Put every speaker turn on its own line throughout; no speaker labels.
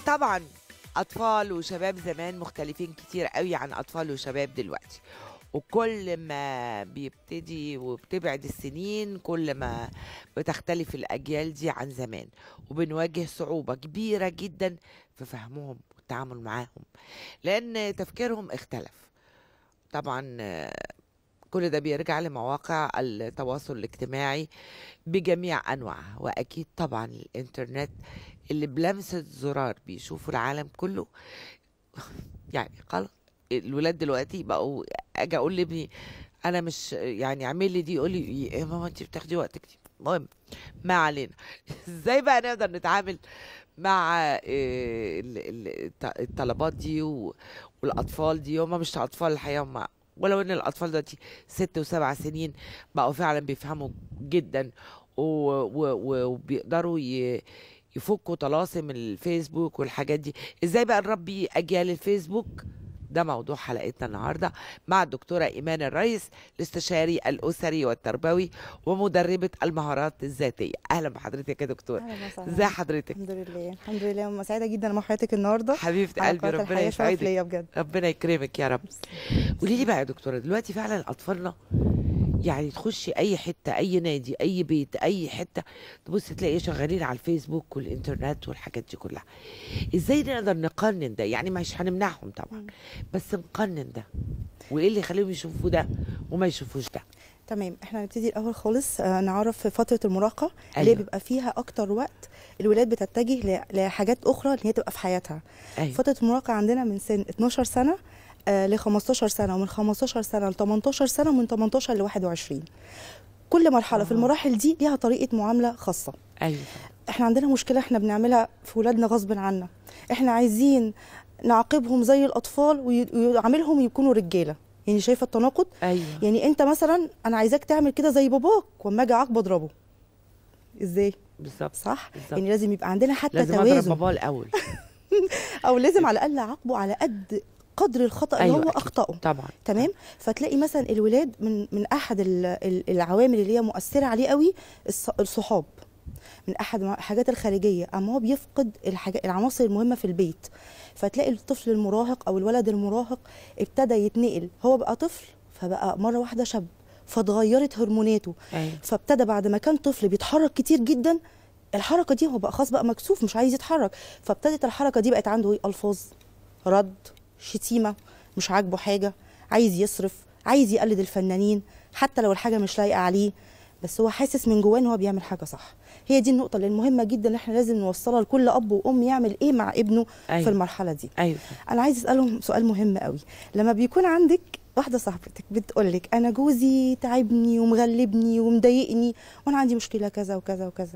طبعا اطفال وشباب زمان مختلفين كتير قوي عن اطفال وشباب دلوقتي وكل ما بيبتدي وبتبعد السنين كل ما بتختلف الاجيال دي عن زمان وبنواجه صعوبه كبيره جدا في فهمهم والتعامل معاهم لان تفكيرهم اختلف طبعا آه، كل ده بيرجع لمواقع التواصل الاجتماعي بجميع انواعها واكيد طبعا الانترنت اللي بلمسه زرار بيشوفوا العالم كله يعني خلاص الولاد دلوقتي بقوا اجي اقول لابني انا مش يعني اعمل لي دي يقول لي يا ماما انت بتاخدي وقت كتير المهم ما علينا ازاي بقى نقدر نتعامل مع إيه، ال- ال- الط- الطلبات دي و- والاطفال دي هم مش اطفال الحقيقه هم ولو ان الاطفال دلوقتي ست وسبع سنين بقوا فعلا بيفهموا جدا و- و- و- وبيقدروا ي- يفكوا طلاسم الفيسبوك والحاجات دي ازاي بقى نربي اجيال الفيسبوك ده موضوع حلقتنا النهارده مع الدكتوره ايمان الريس الاستشاري الاسري والتربوي ومدربه المهارات الذاتيه اهلا بحضرتك يا دكتور
اهلا وسهلا
ازي حضرتك
الحمد لله الحمد لله أنا سعيده جدا مع حضرتك النهارده
حبيبه
على
قلبي
قناة
ربنا
الحياة، شرف
يسعدك
ليا بجد
ربنا يكرمك يا رب قولي لي بقى يا دكتوره دلوقتي فعلا اطفالنا يعني تخشي اي حته اي نادي اي بيت اي حته تبص تلاقي شغالين على الفيسبوك والانترنت والحاجات دي كلها ازاي نقدر نقنن ده يعني مش هنمنعهم طبعا
مم.
بس نقنن ده وايه اللي يخليهم يشوفوا ده وما يشوفوش ده
تمام احنا هنبتدي الاول خالص آه، نعرف فتره المراهقه اللي
أيوة.
بيبقى فيها اكتر وقت الولاد بتتجه ل- لحاجات اخرى ان هي تبقى في حياتها
ايوه
فتره المراهقه عندنا من سن 12 سنه ل 15 سنه ومن 15 سنه ل 18 سنه ومن 18 ل 21 كل مرحله في
آه.
المراحل دي ليها طريقه معامله خاصه
ايوه
احنا عندنا مشكله احنا بنعملها في ولادنا غصب عنا احنا عايزين نعاقبهم زي الاطفال وي- ويعاملهم يكونوا رجاله يعني شايفه التناقض
ايوه
يعني انت مثلا انا عايزاك تعمل كده زي باباك واما اجي اعاقبه اضربه ازاي
بالظبط
صح
بالظبط.
يعني لازم يبقى عندنا حتى
لازم اضرب
توازن
باباه الاول
او لازم على الاقل اعاقبه على قد قدر الخطا
أيوة
اللي هو
أكيد.
اخطاه
طبعا
تمام فتلاقي مثلا الولاد من من احد ال- ال- العوامل اللي هي مؤثره عليه قوي الص- الصحاب من احد الحاجات الخارجيه اما هو بيفقد الحاجات العناصر المهمه في البيت فتلاقي الطفل المراهق او الولد المراهق ابتدى يتنقل هو بقى طفل فبقى مره واحده شاب فاتغيرت هرموناته
ايوه
فابتدى بعد ما كان طفل بيتحرك كتير جدا الحركه دي هو بقى خلاص بقى مكسوف مش عايز يتحرك فابتدت الحركه دي بقت عنده ايه الفاظ رد شتيمه مش عاجبه حاجه عايز يصرف عايز يقلد الفنانين حتى لو الحاجه مش لايقه عليه بس هو حاسس من جواه ان هو بيعمل حاجه صح هي دي النقطه اللي المهمه جدا ان احنا لازم نوصلها لكل اب وام يعمل ايه مع ابنه
أيوة.
في المرحله دي
ايوه
انا عايز اسالهم سؤال مهم قوي لما بيكون عندك واحده صاحبتك بتقول لك انا جوزي تعبني ومغلبني ومضايقني وانا عندي مشكله كذا وكذا وكذا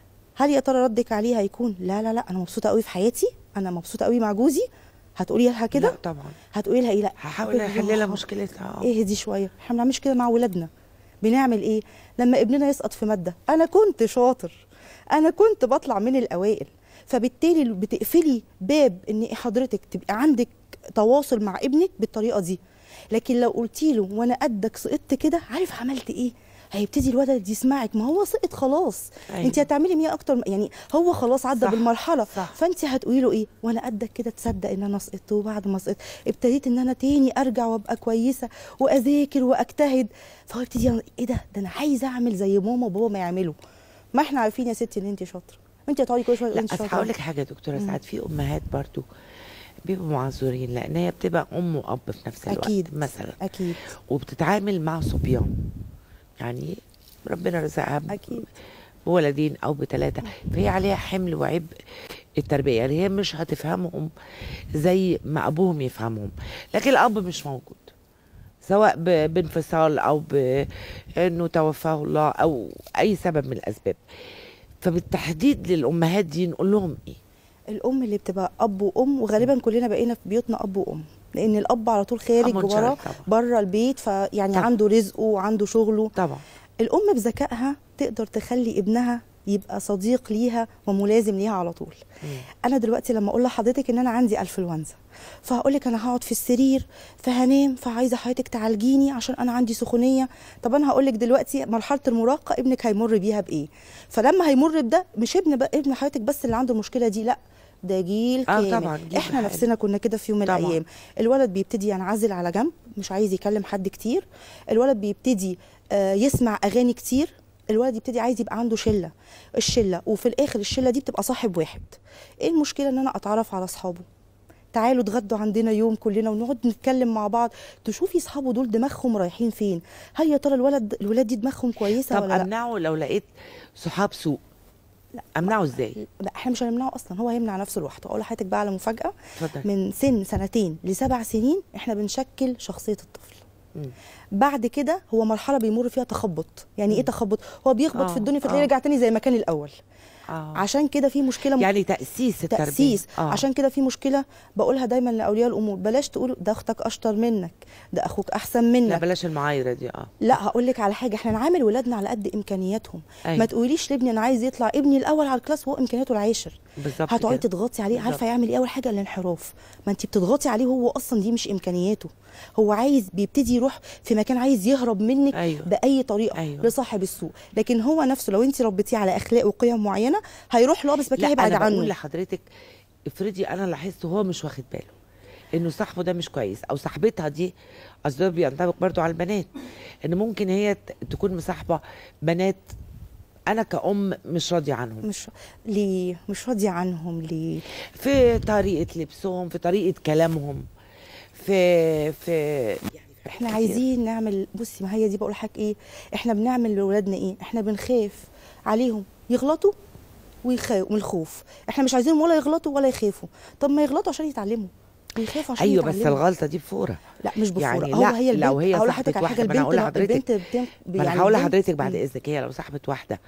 هل يا ترى ردك عليها هيكون لا لا لا انا مبسوطه قوي في حياتي انا مبسوطه قوي مع جوزي هتقولي لها
لا
كده
طبعا
هتقولي لها ايه لا
هحاول احل لها مشكلتها
ايه دي شويه احنا ما بنعملش كده مع ولادنا بنعمل ايه لما ابننا يسقط في ماده انا كنت شاطر انا كنت بطلع من الاوائل فبالتالي بتقفلي باب ان حضرتك تبقى عندك تواصل مع ابنك بالطريقه دي لكن لو قلتي له وانا قدك سقطت كده عارف عملت ايه هيبتدي الولد يسمعك ما هو سقط خلاص
أيوة.
انت هتعملي مية اكتر يعني هو خلاص عدى
صح،
بالمرحله
صح.
فانت هتقولي له ايه وانا قدك كده تصدق ان انا سقطت وبعد ما سقطت ابتديت ان انا تاني ارجع وابقى كويسه واذاكر واجتهد فهو يبتدي يعمل ايه ده ده انا عايزه اعمل زي ماما وبابا ما يعملوا ما احنا عارفين يا ستي ان انت شاطره انت هتقعدي كل شويه
لا
تقولي انت
اصل
شاطره
هقول لك حاجه يا دكتوره ساعات في امهات برضو بيبقوا معذورين لان هي بتبقى ام واب في نفس الوقت
اكيد
مثلا
اكيد
وبتتعامل مع صبيان يعني ربنا رزقها ب-
اكيد
بولدين او بثلاثه فهي عليها حمل وعبء التربيه يعني هي مش هتفهمهم زي ما ابوهم يفهمهم لكن الاب مش موجود سواء ب- بانفصال او بانه توفاه الله او اي سبب من الاسباب فبالتحديد للامهات دي نقول لهم ايه
الام اللي بتبقى اب وام وغالبا كلنا بقينا في بيوتنا اب وام لان الاب على طول خارج
أب منشرح
ورا
طبعا.
بره البيت فيعني
طبعا.
عنده رزقه وعنده شغله
طبعا
الام بذكائها تقدر تخلي ابنها يبقى صديق ليها وملازم ليها على طول
مم.
انا دلوقتي لما اقول لحضرتك ان انا عندي انفلونزا فهقول لك انا هقعد في السرير فهنام فعايزه حضرتك تعالجيني عشان انا عندي سخونيه طب انا هقول لك دلوقتي مرحله المراهقه ابنك هيمر بيها بايه فلما هيمر بده مش ابن بقى ابن حضرتك بس اللي عنده المشكله دي لا ده جيل
آه
كامل
طبعاً، جيل
احنا
بحاله.
نفسنا كنا كده في يوم من
طبعاً.
الايام الولد بيبتدي ينعزل على جنب مش عايز يكلم حد كتير الولد بيبتدي آه، يسمع اغاني كتير الولد يبتدي عايز يبقى عنده شله الشله وفي الاخر الشله دي بتبقى صاحب واحد ايه المشكله ان انا اتعرف على اصحابه تعالوا اتغدوا عندنا يوم كلنا ونقعد نتكلم مع بعض تشوفي اصحابه دول دماغهم رايحين فين هل يا ترى الولد الولاد دي دماغهم كويسه
طب
ولا لا
امنعه لو لقيت صحاب سوء امنعه ازاي
لا احنا مش هنمنعه اصلا هو هيمنع نفسه لوحده اقول لحضرتك بقى على مفاجاه
اتفضل
من سن سنتين لسبع سنين احنا بنشكل شخصيه الطفل
مم.
بعد كده هو مرحله بيمر فيها تخبط يعني ايه تخبط هو بيخبط
آه،
في الدنيا فتلاقيه
آه.
رجع تاني زي ما كان الاول
اه
عشان كده في مشكله م-
يعني تاسيس التربيه
تأسيس
آه.
عشان كده في مشكلة بقولها دايما لأولياء الأمور بلاش تقولوا ده أختك أشطر منك ده أخوك أحسن منك
لا بلاش المعايره دي اه
لا هقول لك على حاجه احنا نعامل ولادنا على قد امكانياتهم
أيوة.
ما تقوليش لابني انا عايز يطلع ابني الاول على الكلاس وهو امكانياته العاشر
بالظبط
هتقعدي
كده.
تضغطي عليه
بالظبط.
عارفه يعمل ايه اول حاجه الانحراف ما انت بتضغطي عليه وهو اصلا دي مش امكانياته هو عايز بيبتدي يروح في مكان عايز يهرب منك
أيوة.
باي طريقه
أيوة.
لصاحب السوق لكن هو نفسه لو انت ربيتيه على اخلاق وقيم معينه هيروح له بس
لا
بكده هيبعد
انا بقول
عنه
لحضرتك افرضي انا لاحظت هو مش واخد باله انه صاحبه ده مش كويس او صاحبتها دي اصل ده بينطبق برضو على البنات ان ممكن هي ت- تكون مصاحبه بنات انا كأم مش راضيه عنهم
مش ليه مش راضيه عنهم ليه
في طريقه لبسهم في طريقه كلامهم في في يعني في
احنا
حاجات كتير.
عايزين نعمل بصي ما هي دي بقول لحضرتك ايه احنا بنعمل لاولادنا ايه احنا بنخاف عليهم يغلطوا ويخافوا من الخوف احنا مش عايزينهم ولا يغلطوا ولا يخافوا طب ما يغلطوا عشان يتعلموا ويخافوا عشان
ايوه بس
يتعلموا
الغلطه دي بفوره
لا مش بفوره
يعني
هو
لا،
هي البنت
لو هي
هقول
صاحبة
لحضرتك على حاجه
واحدة، ما أنا
البنت
هقول
لو-
لحضرتك-
البنت بتم...
ما انا
يعني
هقول
البنت-
لحضرتك بعد
مم.
اذنك هي لو صاحبه واحده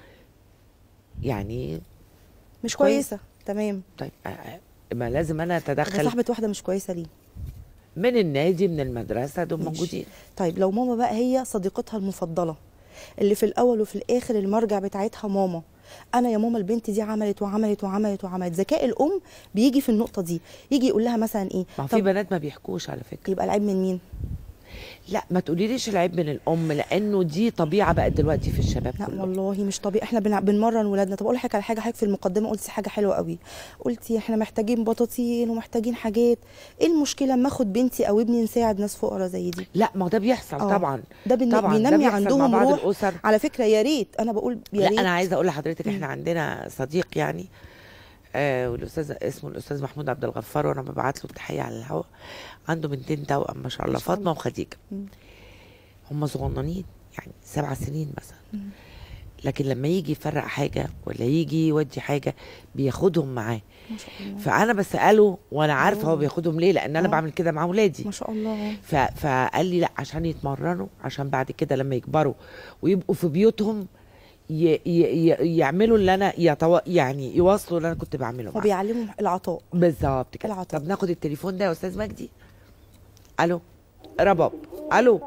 يعني
مش
كويس.
كويسه تمام
طيب آه، آه، ما لازم انا
طب
اتدخل
صاحبه واحده مش كويسه ليه
من النادي من المدرسه دول
ماشي.
موجودين
طيب لو ماما بقى هي صديقتها المفضله اللي في الاول وفي الاخر المرجع بتاعتها ماما انا يا ماما البنت دي عملت وعملت وعملت وعملت ذكاء الام بيجي في النقطه دي يجي يقول لها مثلا ايه
ما هو في بنات ما بيحكوش على فكره
يبقى العيب من مين
لا ما تقوليليش العيب من الام لانه دي طبيعه بقت دلوقتي في الشباب
لا
كله
والله مش طبيعي احنا بنع- بنمرن ولادنا طب اقول لك على حاجه حضرتك في المقدمه قلتي حاجه حلوه قوي قلتي احنا محتاجين بطاطين ومحتاجين حاجات ايه المشكله اما اخد بنتي او ابني نساعد ناس فقراء زي دي
لا ما هو ده بيحصل
آه.
طبعا
ده بن-
طبعا ده
بينمي
بيحصل
عندهم
مع بعض
روح
الاسر
على فكره يا ريت انا بقول يا
لا
ريت
انا عايزه اقول لحضرتك احنا عندنا صديق يعني آه والاستاذ اسمه الاستاذ محمود عبد الغفار وانا ببعت له تحيه على الهواء عنده بنتين توأم ما شاء الله
ما شاء الله.
فاطمه وخديجه
مم.
هم صغننين يعني سبع سنين مثلا
مم.
لكن لما يجي يفرق حاجه ولا يجي يودي حاجه بياخدهم معاه
ما شاء الله
فانا بساله وانا عارفه هو
آه.
بياخدهم ليه لان انا
آه.
بعمل كده مع اولادي
ما شاء الله
ف... فقال لي لا عشان يتمرنوا عشان بعد كده لما يكبروا ويبقوا في بيوتهم ي... ي... ي... يعملوا اللي انا يتو... يعني يواصلوا اللي انا كنت بعمله
هو
معاهم
بيعلمهم العطاء
بالظبط كده
العطاء.
طب ناخد التليفون ده يا استاذ مجدي الو رباب الو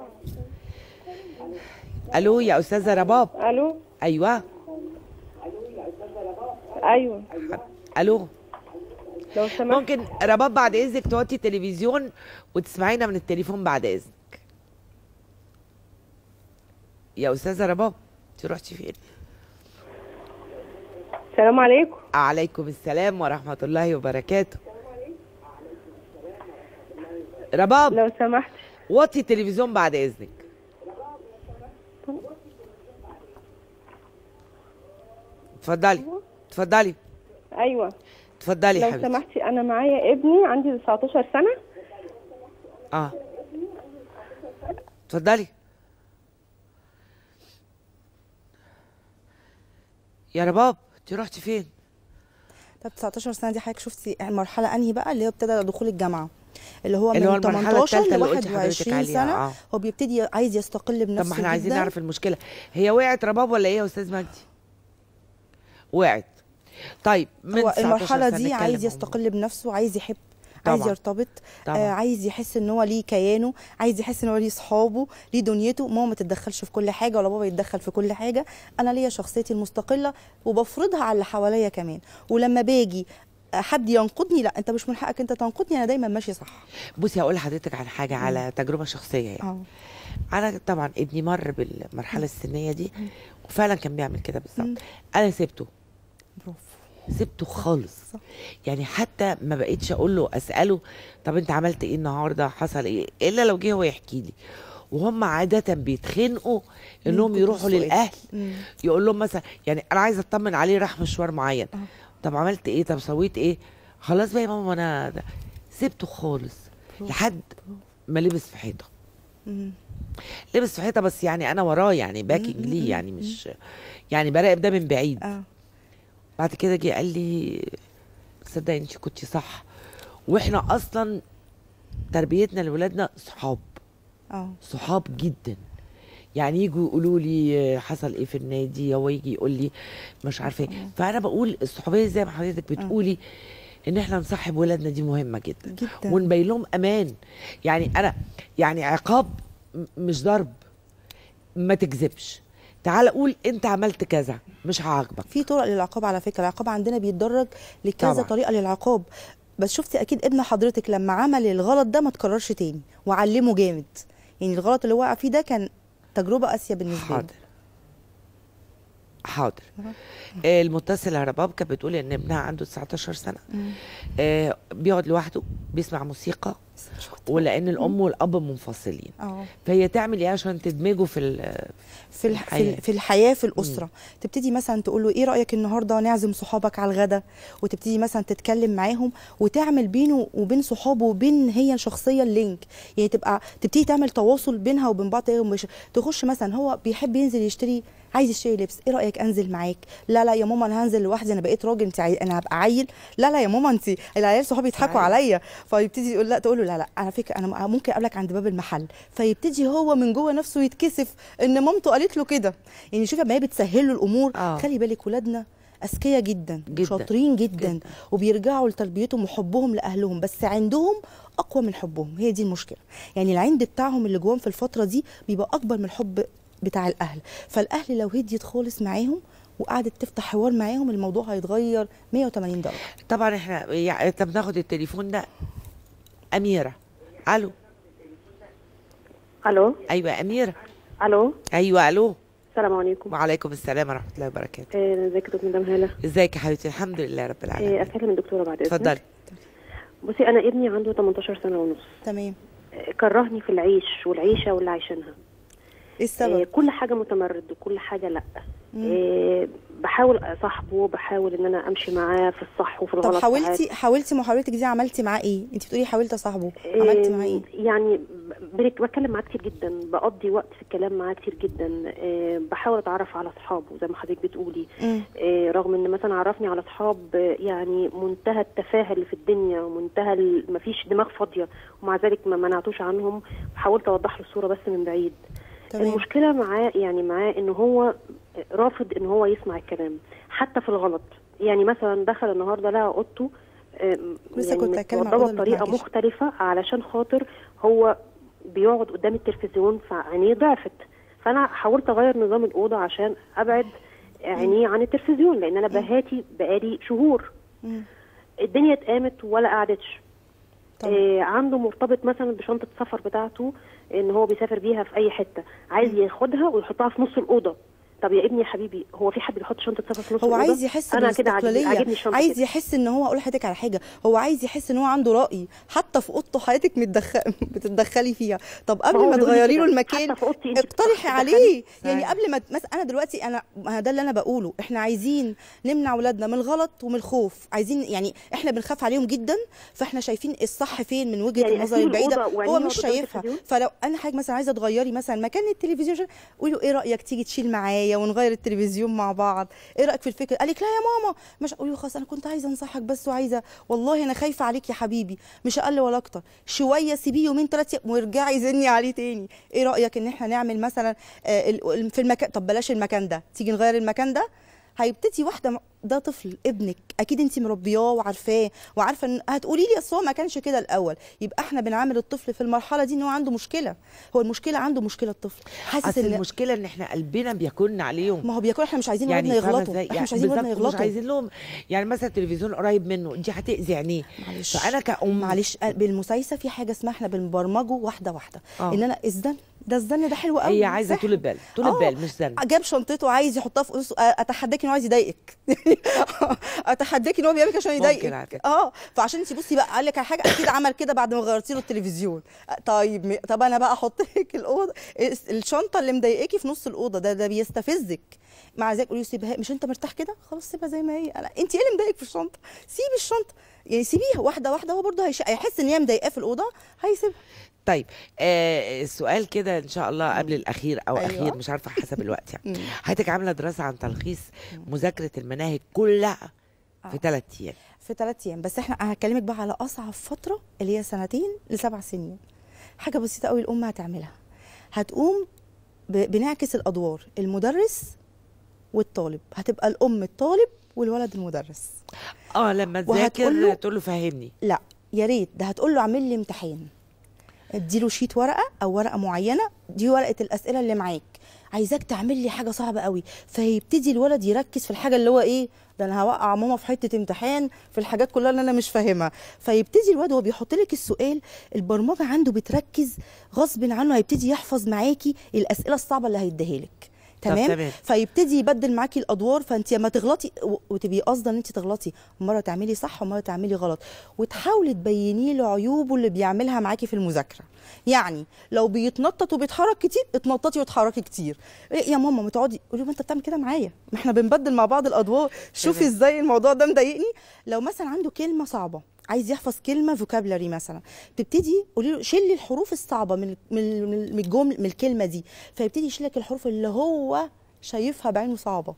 الو يا استاذه رباب
الو
ايوه
ايوه
الو
لو سمحت
ممكن رباب بعد اذنك توطي التلفزيون وتسمعينا من التليفون بعد اذنك يا استاذه رباب انت رحتي فين
السلام عليكم
عليكم السلام ورحمه الله وبركاته رباب
لو سمحت
وطي التلفزيون بعد اذنك اتفضلي اتفضلي
ايوه
اتفضلي يا
لو
حبيبتي
سمحتي انا معايا ابني عندي 19 سنه
اه اتفضلي يا رباب انت رحتي فين
طب 19 سنه دي حضرتك شفتي المرحله انهي بقى اللي هي ابتدى دخول الجامعه اللي هو
اللي هو
من
المرحلة
18
التالتة
ل
اللي قلتي حضرتك
21
عليها،
سنه
آه.
هو بيبتدي عايز يستقل بنفسه
طب ما احنا عايزين
جداً.
نعرف المشكله هي وقعت رباب ولا ايه يا استاذ مجدي وقعت طيب من
هو
19
المرحله
سنة
دي
نتكلم
عايز
عموماً.
يستقل بنفسه عايز يحب
طبعاً.
عايز يرتبط
طبعاً.
آه عايز يحس ان هو ليه كيانه عايز يحس ان هو ليه صحابه ليه دنيته ماما ما تتدخلش في كل حاجه ولا بابا يتدخل في كل حاجه انا ليا شخصيتي المستقله وبفرضها على اللي حواليا كمان ولما باجي آه، حد ينقدني لا انت مش من حقك انت تنقدني انا دايما ماشي صح
بصي هقول لحضرتك على حاجه على تجربه شخصيه يعني
اه
انا طبعا ابني مر بالمرحله السنيه دي وفعلا كان بيعمل كده
مم.
بالظبط انا سبته
برافو
سبته خالص
صح.
يعني حتى ما بقيتش اقول له اساله طب انت عملت ايه النهارده حصل ايه الا لو جه هو يحكي لي وهم عاده بيتخنقوا انهم
كتر
يروحوا
السؤال.
للاهل
مم.
يقول لهم مثلا يعني انا عايزه اطمن عليه راح مشوار معين
آه.
طب عملت ايه طب سويت ايه خلاص بقى يا ماما انا ده. سبته خالص لحد ما لبس في حيطه
مم.
لبس في حيطه بس يعني انا وراه يعني باكينج
مم،
ليه
مم،
يعني مش يعني براقب ده من بعيد
اه
بعد كده جه قال لي تصدقي انت كنتي صح واحنا اصلا تربيتنا لاولادنا صحاب
اه
صحاب جدا يعني يجوا يقولوا لي حصل ايه في النادي هو يجي يقول لي مش عارفه ايه فانا بقول الصحوبيه زي ما حضرتك بتقولي ان احنا نصاحب ولادنا دي مهمه جدا
جدا
ونبين لهم امان يعني انا يعني عقاب م- مش ضرب ما تكذبش تعال قول انت عملت كذا مش هعاقبك
في طرق للعقاب على فكره العقاب عندنا بيتدرج لكذا
طبعاً.
طريقه للعقاب بس شفتي اكيد ابن حضرتك لما عمل الغلط ده ما تكررش تاني وعلمه جامد يعني الغلط اللي وقع فيه ده كان تجربه قاسيه بالنسبه له
حاضر حاضر آه، المتصلة رباب كانت بتقول ان ابنها عنده 19 سنة آه، بيقعد لوحده بيسمع موسيقى ولان الام والاب منفصلين
اه
فهي تعمل ايه عشان تدمجه في ال-
في الح... في,
الحياة.
ال- في الحياه في الاسره تبتدي مثلا تقول له ايه رايك النهارده نعزم صحابك على الغدا وتبتدي مثلا تتكلم معاهم وتعمل بينه وبين صحابه وبين هي شخصيا لينك يعني تبقى تبتدي تعمل تواصل بينها وبين بعض مش تخش مثلا هو بيحب ينزل يشتري عايز يشتري لبس ايه رايك انزل معاك لا لا يا ماما انا هنزل لوحدي انا بقيت راجل انت عاي... انا هبقى عيل لا لا يا ماما انت العيال صحابي يضحكوا
صحيح.
عليا فيبتدي يقول لا تقول له لا لا على فكره انا ممكن اقابلك عند باب المحل فيبتدي هو من جوه نفسه يتكسف ان مامته قالت له كده يعني شوفي ما هي بتسهل له الامور
آه.
خلي بالك ولادنا اذكياء جدا,
جداً.
شاطرين جدا,
جداً.
جدا وبيرجعوا لتربيتهم وحبهم لاهلهم بس عندهم اقوى من حبهم هي دي المشكله يعني العند بتاعهم اللي جواهم في الفتره دي بيبقى اكبر من الحب بتاع الاهل فالاهل لو هديت خالص معاهم وقعدت تفتح حوار معاهم الموضوع هيتغير 180 درجه
طبعا احنا يعني طب ناخد التليفون ده اميره الو
الو
ايوه اميره
الو
ايوه الو
السلام عليكم
وعليكم السلام ورحمه الله وبركاته
آه، ازيك يا دكتور مدام هاله
ازيك يا حبيبتي الحمد لله رب
آه،
العالمين
اكلم الدكتوره بعد اذنك
اتفضلي
بصي انا ابني عنده 18 سنه ونص
تمام
آه، كرهني في العيش والعيشه واللي عايشينها
ايه
آه،
السبب
كل حاجه متمرد وكل حاجه لا آه، بحاول اصاحبه بحاول ان انا امشي معاه في الصح وفي الغلط
طب
ساعات.
حاولتي حاولتي محاولتك دي عملتي معاه ايه انت بتقولي حاولت اصاحبه عملتي معاه ايه
آه، يعني ب- بتكلم معاه كتير جدا بقضي وقت في الكلام معاه كتير جدا آه، بحاول اتعرف على اصحابه زي ما حضرتك بتقولي
مم.
آه، رغم ان مثلا عرفني على اصحاب آه، يعني منتهى التفاهه اللي في الدنيا ومنتهى ال- مفيش دماغ فاضيه ومع ذلك ما منعتوش عنهم حاولت اوضح له الصوره بس من بعيد
تمام
المشكله معاه يعني معاه ان هو رافض ان هو يسمع الكلام حتى في الغلط يعني مثلا دخل النهارده لقى اوضته آم،
لسه
يعني
كنت هتكلم عن
متوضبة
الأوضة اللي
بطريقه
بتنعكش.
مختلفه علشان خاطر هو بيقعد قدام التلفزيون فعينيه ضعفت فانا حاولت اغير نظام الاوضه عشان ابعد عينيه عن التلفزيون لان انا بهاتي بقالي شهور
مم.
الدنيا اتقامت ولا قعدتش
طبعا.
آه عنده مرتبط مثلا بشنطه السفر بتاعته ان هو بيسافر بيها في اي حته عايز ياخدها ويحطها في نص الاوضه طب يا ابني يا حبيبي هو في حد بيحط شنطه سفر في نص
هو
الاوضه
عايز يحس
انا كده عاجبني
بالاستقلاليه
عاجبني الشنطه
عايز
كده.
يحس ان هو اقول لحضرتك على حاجه هو عايز يحس ان هو عنده راي حتى في اوضته حضرتك متدخل بتتدخلي فيها طب قبل
هو
ما
بيقول لي
تغيري له
كده.
المكان
حتى في أوضتي أنت
اقترحي
بتتدخلي.
عليه يعني
صحيح.
قبل ما مثلا انا دلوقتي انا ما ده اللي انا بقوله احنا عايزين نمنع اولادنا من الغلط ومن الخوف عايزين يعني احنا بنخاف عليهم جدا فاحنا شايفين الصح فين من وجهه
يعني
النظر
أسيب
البعيده
الأوضة وعينيه
هو
يقعد
مش
قدام
شايفها
التلفزيون؟
فلو انا حاجه مثلا عايزه تغيري مثلا مكان التلفزيون عشان قولي له ايه رايك تيجي تشيل معايا ونغير التلفزيون مع بعض ايه رايك في الفكره قال لك لا يا ماما مش اقول له خلاص انا كنت عايزه انصحك بس وعايزه والله انا خايفه عليك يا حبيبي مش اقل ولا اكتر شويه سيبيه يومين ثلاثه وارجعي زني عليه تاني ايه رايك ان احنا نعمل مثلا آه، ال- في المكان طب بلاش المكان ده تيجي نغير المكان ده هيبتدي واحده م- ده طفل ابنك اكيد انت مربياه وعارفاه وعارفه ان هتقولي لي اصل هو ما كانش كده الاول يبقى احنا بنعامل الطفل في المرحله دي ان هو عنده مشكله هو المشكله عنده مشكله الطفل حاسس
اصل
ان
المشكله ان احنا قلبنا بيكون عليهم
ما هو بياكل احنا مش عايزين
يعني
ولادنا
فاهمة
يغلطوا
إزاي؟
احنا
يعني
مش عايزين ولادنا
بالظبط، مش
يغلطوا
عايزين لهم يعني مثلا التلفزيون قريب منه دي هتاذي عينيه
معلش
فانا كأم
معلش بالمسايسه في حاجه اسمها احنا بنبرمجه واحده واحده
آه.
ان انا اذن ده الزن ده حلو قوي
هي عايزه
سحر.
طول البال طول
آه.
البال مش زن
جاب شنطته عايز يحطها في قص اتحداك انه عايز يضايقك اتحداك ان هو بيعمل كده عشان
ممكن على
يضايقك
فكرة.
اه فعشان انت بصي بقى قال لك على حاجه اكيد عمل كده بعد ما غيرتي له التلفزيون آه، طيب م- طب انا بقى احط لك الاوضه الس- الشنطه اللي مضايقاكي في نص الاوضه ده ده بيستفزك مع ذلك قولي له سيبها مش انت مرتاح كده خلاص سيبها زي ما هي أنا انت ايه اللي مضايقك في الشنطه سيبي الشنطه يعني سيبيها واحده واحده هو برضه هيش... هيحس ان هي مضايقاه في الاوضه هيسيبها
طيب آه السؤال كده ان شاء الله قبل الاخير او
أيوة.
اخير مش عارفه حسب الوقت يعني
مم.
حضرتك عامله دراسه عن تلخيص مذاكره المناهج كلها في
آه.
ثلاث ايام
في ثلاث ايام بس احنا انا هكلمك بقى على اصعب فتره اللي هي سنتين لسبع سنين حاجه بسيطه قوي الام هتعملها هتقوم ب- بنعكس الادوار المدرس والطالب هتبقى الام الطالب والولد المدرس
اه لما
وهتقول
تذاكر
له-
تقول له فهمني
لا يا ريت ده هتقول له اعمل لي امتحان اديله شيت ورقه او ورقه معينه دي ورقه الاسئله اللي معاك عايزاك تعمل لي حاجه صعبه قوي فيبتدي الولد يركز في الحاجه اللي هو ايه ده انا هوقع ماما في حته امتحان في الحاجات كلها اللي انا مش فاهمها فيبتدي الولد وهو بيحط لك السؤال البرمجه عنده بتركز غصب عنه هيبتدي يحفظ معاكي الاسئله الصعبه اللي هيديها لك
طب
تمام
تمام.
فيبتدي يبدل معاكي الادوار فانت لما تغلطي و- وتبقي قاصده ان انت تغلطي مره تعملي صح ومره تعملي غلط وتحاولي تبيني له عيوبه اللي بيعملها معاكي في المذاكره يعني لو بيتنطط وبيتحرك كتير اتنططي واتحركي كتير إيه يا ماما ما تقعدي قولي ما انت بتعمل كده معايا ما احنا بنبدل مع بعض الادوار شوفي
تمام.
ازاي الموضوع ده مضايقني لو مثلا عنده كلمه صعبه عايز يحفظ كلمه فوكابلري مثلا تبتدي قولي له شيل لي الحروف الصعبه من من من الجمل من الكلمه دي فيبتدي يشيل لك الحروف اللي هو شايفها بعينه صعبه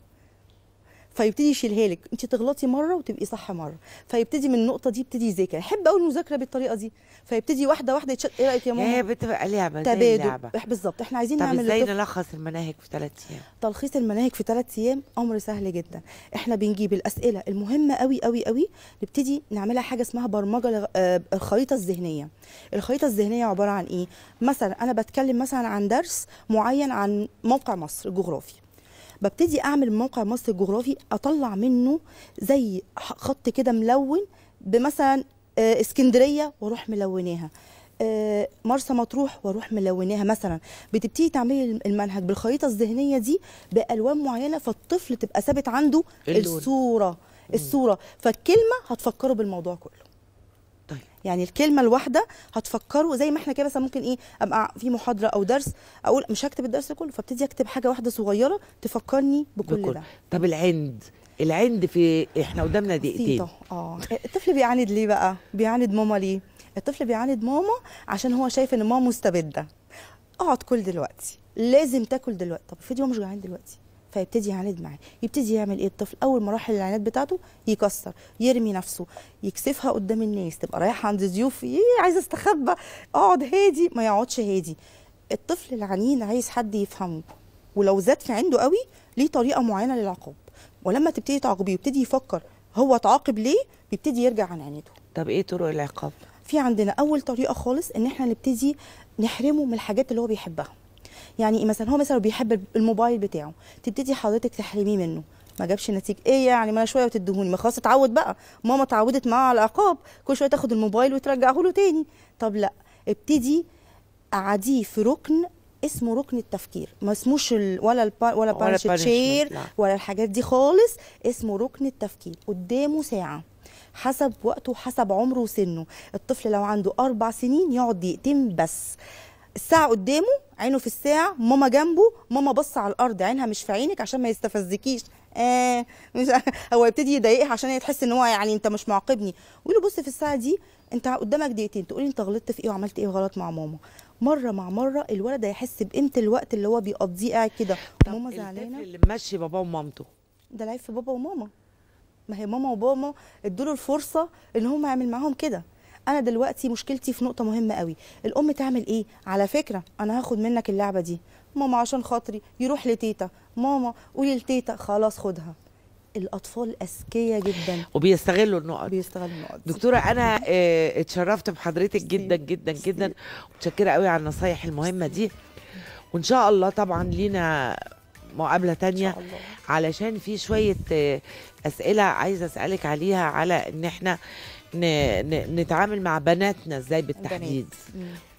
فيبتدي يشيلها لك انت تغلطي مره وتبقي صح مره فيبتدي من النقطه دي يبتدي يذاكر يحب قوي المذاكره بالطريقه دي فيبتدي واحده واحده يتشد ايه رايك يا
هي
ماما
بتبقى لعبه زي
تبادل
اللعبه
إح- بالظبط احنا عايزين
طب
نعمل
ازاي
للطفل
نلخص المناهج في ثلاث ايام
تلخيص المناهج في ثلاث ايام امر سهل جدا احنا بنجيب الاسئله المهمه قوي قوي قوي نبتدي نعملها حاجه اسمها برمجه لغ- آه، الخريطه الذهنيه الخريطه الذهنيه عباره عن ايه مثلا انا بتكلم مثلا عن درس معين عن موقع مصر الجغرافي ببتدي اعمل موقع مصر الجغرافي اطلع منه زي ح- خط كده ملون بمثلا آه، اسكندريه واروح ملوناها آه، مرسى مطروح واروح ملوناها مثلا بتبتدي تعملي المنهج بالخريطه الذهنيه دي بالوان معينه فالطفل تبقى ثابت عنده
اللون.
الصوره الصوره فالكلمه هتفكره بالموضوع كله
طيب
يعني الكلمه الواحده هتفكروا زي ما احنا كده مثلا ممكن ايه ابقى في محاضره او درس اقول مش هكتب الدرس كله فابتدي اكتب حاجه واحده صغيره تفكرني بكل
بكل.
ده
طب العند العند في احنا قدامنا دقيقتين
بسيطة اه الطفل بيعاند ليه بقى بيعاند ماما ليه الطفل بيعاند ماما عشان هو شايف ان ماما مستبده اقعد كل دلوقتي لازم تاكل دلوقتي طب افرضي هو مش جعان دلوقتي فيبتدي يعاند معاه يبتدي يعمل ايه الطفل اول مراحل العناد بتاعته يكسر يرمي نفسه يكسفها قدام الناس تبقى رايحه عند ضيوف ايه عايزه استخبى اقعد هادي ما يقعدش هادي الطفل العنين عايز حد يفهمه ولو زاد في عنده قوي ليه طريقه معينه للعقاب ولما تبتدي تعاقبيه ويبتدي يفكر هو اتعاقب ليه بيبتدي يرجع عن عنيده
طب ايه طرق العقاب
في عندنا اول طريقه خالص ان احنا نبتدي نحرمه من الحاجات اللي هو بيحبها يعني إيه مثلا هو مثلا بيحب الموبايل بتاعه تبتدي حضرتك تحرميه منه ما جابش نتيجه ايه يعني ما انا شويه وتديهوني ما خلاص اتعود بقى ماما اتعودت معاه على العقاب كل شويه تاخد الموبايل وترجعه له تاني طب لا ابتدي قعديه في ركن اسمه ركن التفكير ما اسموش ال... ولا الب... ولا
ولا
بانش
punishment،
تشير
لا.
ولا الحاجات دي خالص اسمه ركن التفكير قدامه ساعه حسب وقته حسب عمره وسنه الطفل لو عنده أربع سنين يقعد دقيقتين بس الساعة قدامه عينه في الساعة ماما جنبه ماما بص على الأرض عينها مش في عينك عشان ما يستفزكيش آه مش هو يبتدي يضايقها عشان هي تحس ان هو يعني انت مش معاقبني قولي له بص في الساعة دي انت قدامك دقيقتين تقولي انت غلطت في ايه وعملت ايه غلط مع ماما مرة مع مرة الولد هيحس بقيمة الوقت اللي هو بيقضيه قاعد كده
طب
ماما
الطفل
زعلانة
اللي ماشي باباه ومامته
ده العيب في بابا وماما ما هي ماما وبابا ادوا له الفرصه ان هم يعمل معاهم كده انا دلوقتي مشكلتي في نقطه مهمه قوي الام تعمل ايه على فكره انا هاخد منك اللعبه دي ماما عشان خاطري يروح لتيتا ماما قولي لتيتا خلاص خدها الاطفال اذكياء جدا
وبيستغلوا النقط
بيستغلوا النقط دي.
دكتوره انا آه، اتشرفت بحضرتك جدا جدا جدا متشكره قوي على النصايح المهمه دي وان شاء الله طبعا لينا مقابله تانية
إن شاء الله.
علشان في شويه آه، اسئله عايزه اسالك عليها على ان احنا ن- ن- نتعامل مع بناتنا ازاي بالتحديد
البنات. مم.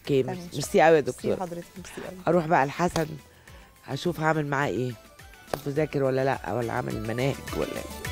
اوكي
تمام.
ميرسي قوي يا
ميرسي
دكتور
لحضرتك ميرسي قوي
اروح بقى لحسن اشوف هعمل معاه ايه شوف ذاكر ولا لا ولا عامل مناهج ولا إيه.